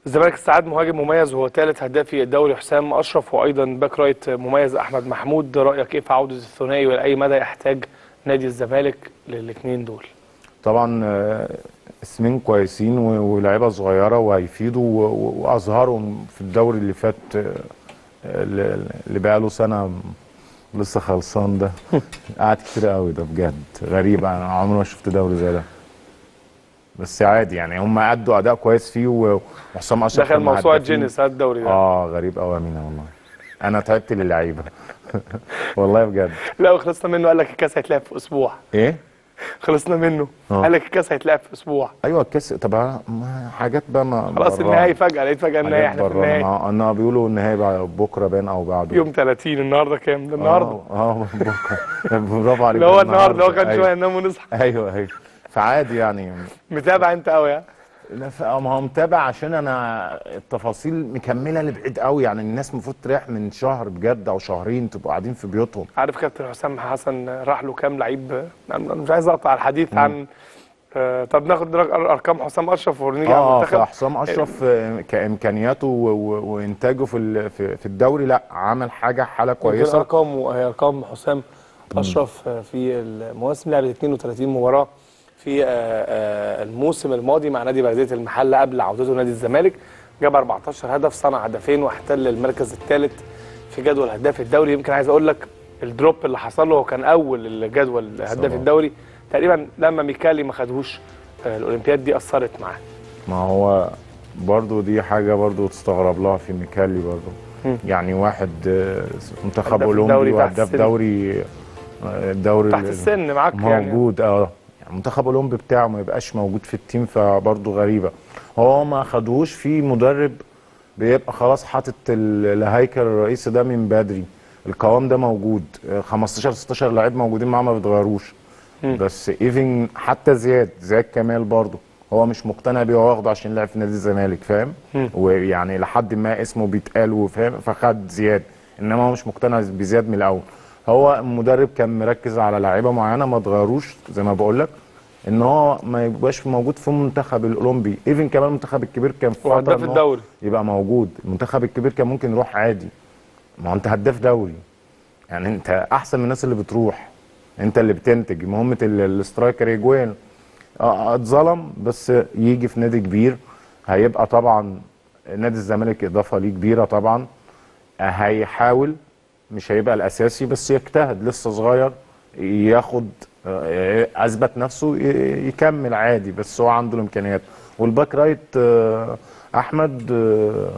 الزمالك استعاد مهاجم مميز وهو ثالث هدافي الدوري حسام اشرف وايضا باك رايت مميز احمد محمود رايك ايه في عوده الثنائي ولاي مدى يحتاج نادي الزمالك للاثنين دول طبعا آه، اسمين كويسين و- ولاعيبه صغيره وهيفيدوا و- و- واظهروا في الدوري اللي فات آه، اللي اللي بقى له سنه لسه خلصان ده قعد كتير قوي ده بجد غريب انا عمري ما شفت دوري زي ده بس عادي يعني هم ادوا اداء كويس فيه و- وحسام اشرف دخل كان مع موسوعه هدافين. جينيس هذا الدوري ده اه غريب قوي يا مينا والله انا تعبت للعيبه والله بجد لا وخلصنا منه قال لك الكاس هيتلعب في اسبوع ايه خلصنا منه آه. قال لك الكاس هيتلعب في اسبوع ايوه الكاس طب أنا- ما حاجات بقى ما خلاص براها. النهائي فجاه لقيت فجاه النهائي حاجات احنا في براها. النهائي ما- انا بيقولوا النهائي بقى بكره باين او بعده يوم 30 النهارده كام ده النهارده اه آه، بكره برافو عليك اللي هو النهارده هو كان أيوة. شويه ننام ونصحى ايوه ايوه فعادي يعني متابع انت قوي ها لا ف- ما هو متابع عشان انا التفاصيل مكمله لبعيد قوي يعني الناس المفروض تريح من شهر بجد او شهرين تبقوا قاعدين في بيوتهم عارف كابتن حسام حسن راح له كام لعيب انا مش عايز اقطع الحديث عن آه طب ناخد رق- ارقام حسام اشرف ونيجي على اه المنتخب فحسام اشرف آه، كامكانياته و- و- وانتاجه في ال- في في الدوري لا عمل حاجه حاله يمكن كويسه ارقام هي ارقام حسام اشرف آه، في المواسم لعب 32 مباراه في آه، آه، الموسم الماضي مع نادي بلديه المحله قبل عودته نادي الزمالك جاب 14 هدف صنع هدفين واحتل المركز الثالث في جدول هداف الدوري يمكن عايز اقول لك الدروب اللي حصل له هو كان اول الجدول هداف صراحة. الدوري تقريبا لما ميكالي ما خدهوش آه، الاولمبياد دي اثرت معاه ما هو برضو دي حاجه برضو تستغرب لها في ميكالي برضو مم. يعني واحد آه، منتخب هداف الدوري اولمبي تحت وهداف السن. دوري آه، الدوري تحت ال- السن معاك يعني موجود اه يعني منتخب اولمبي بتاعه ما يبقاش موجود في التيم فبرضه غريبه هو ما خدوش في مدرب بيبقى خلاص حاطط ال- الهيكل الرئيسي ده من بدري القوام ده موجود آه، 15 16 لعيب موجودين معاه ما بيتغيروش مم. بس ايفن حتى زياد زياد كمال برضه هو مش مقتنع بيه هو واخده عشان لعب في نادي الزمالك فاهم مم. ويعني لحد ما اسمه بيتقال وفاهم فخد زياد انما هو مش مقتنع بزياد من الاول هو المدرب كان مركز على لعيبه معينه ما اتغيروش زي ما بقول لك ان هو ما يبقاش موجود في المنتخب الاولمبي ايفن كمان المنتخب الكبير كان في فتره وهداف إن هو الدوري يبقى موجود المنتخب الكبير كان ممكن يروح عادي ما هو انت هداف دوري يعني انت احسن من الناس اللي بتروح انت اللي بتنتج مهمه ال- الاسترايكر يجوان اه اتظلم بس يجي في نادي كبير هيبقى طبعا نادي الزمالك اضافه ليه كبيره طبعا آه، هيحاول مش هيبقى الاساسي بس يجتهد لسه صغير ياخد آه، اثبت نفسه ي- يكمل عادي بس هو عنده الامكانيات والباك رايت آه، احمد آه،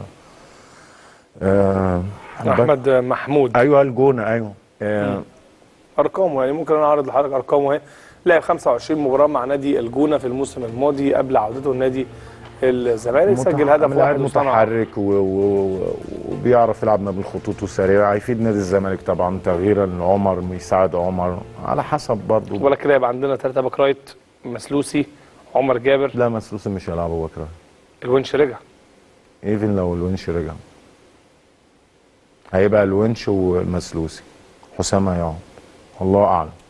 آه، الباك- احمد محمود ايوه الجونه ايوه آه، ارقامه يعني ممكن انا اعرض لحضرتك ارقامه اهي لعب 25 مباراه مع نادي الجونه في الموسم الماضي قبل عودته لنادي الزمالك سجل متح- هدف لاعب واحد وصنع متحرك و... و... و... وبيعرف يلعب ما بين الخطوط وسريع هيفيد نادي الزمالك طبعا تغييرا لعمر يساعد عمر على حسب برضه ولا كده يبقى عندنا ثلاثه باك رايت مسلوسي عمر جابر لا مسلوسي مش هيلعبوا بكره الونش رجع ايفن لو الونش رجع هيبقى الونش والمسلوسي حسام هيقعد الله اعلم